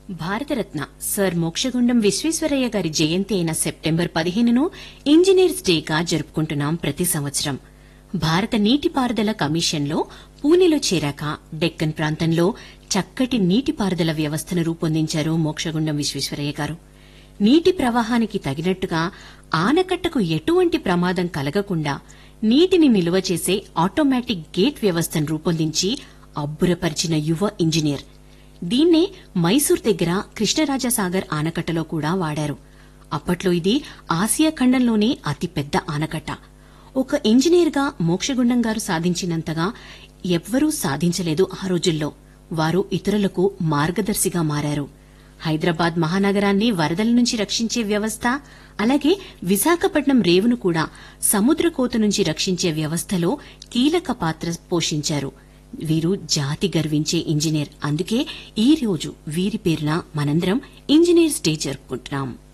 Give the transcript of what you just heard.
Bharat Ratna sir Mokshagundam Visvesvaraya గారి జయంతి అయిన September పదిహేనును engineers డేగా జరుపుకుంటున్నాం ప్రతి సంవత్సరం భారత నీటిపారుదల కమిషన్లో పూణెలో చేరాక డెక్కన్ ప్రాంతంలో చక్కటి నీటిపారుదల వ్యవస్థను రూపొందించారు మోక్షగుండం విశ్వేశ్వరయ్య గారు నీటి ప్రవాహానికి తగినట్టుగా ఆనకట్టకు ఎటువంటి ప్రమాదం కలగకుండా నీటిని నిల్వ చేసే ఆటోమేటిక్ గేట్ వ్యవస్థను రూపొందించి అబ్బురపరిచిన యువ ఇంజనీర్ దీన్నే మైసూర్ దగ్గర కృష్ణరాజసాగర్ ఆనకట్టలో కూడా వాడారు అప్పట్లో ఇది ఆసియా ఖండంలోనే అతిపెద్ద ఆనకట్ట ఒక ఇంజనీర్గా మోక్షగుండం గారు సాధించినంతగా ఎవ్వరూ సాధించలేదు ఆ రోజుల్లో వారు ఇతరులకు మార్గదర్శిగా మారారు హైదరాబాద్ మహానగరాన్ని వరదల నుంచి రక్షించే వ్యవస్థ అలాగే విశాఖపట్నం రేవును కూడా సముద్రకోత నుంచి రక్షించే వ్యవస్థలో కీలక పాత్ర పోషించారు వీరు జాతి గర్వించే ఇంజనీర్ అందుకే ఈ రోజు వీరి పేరున మనందరం ఇంజనీర్స్ డే జరుపుకుంటున్నాం